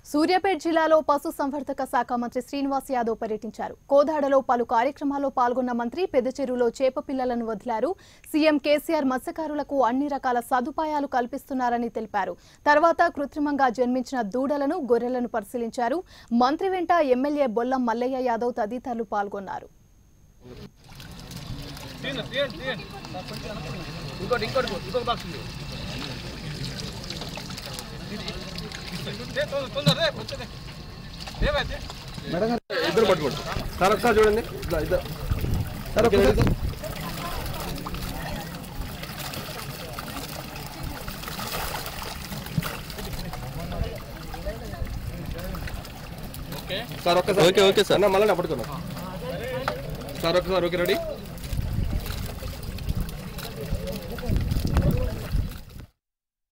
సూర్యాపేట జిల్లాలో పశు సంవర్ధక శాఖ మంత్రి శ్రీనివాస్ యాదవ్ పర్యటించారు కోదాడలో పలు కార్యక్రమాల్లో పాల్గొన్న మంత్రి పెద్ద చెరువులో చేప పిల్లలను వదిలారు సీఎం కేసీఆర్ మత్స్యకారులకు అన్ని రకాల సదుపాయాలు కల్పిస్తున్నారని తెలిపారు తర్వాత కృత్రిమంగా జన్మించిన దూడలను గొర్రెలను పరిశీలించారు మంత్రి వెంట ఎమ్మెల్యే బొల్లం మల్లయ్య యాదవ్ తదితరులు పాల్గొన్నారు ఇంకోటి ఇంకోటి ఇంకొక బాక్స్ ఉంది ఇద్దరు పట్టుకోండి సార్ ఒకసారి చూడండి ఇద్దరు ఇద్దరు సార్ ఒకసారి సార్ ఒక్కసారి ఓకే ఓకే సార్ మళ్ళీ పట్టుకున్నాం సార్ ఒకసారి ఓకే రెడీ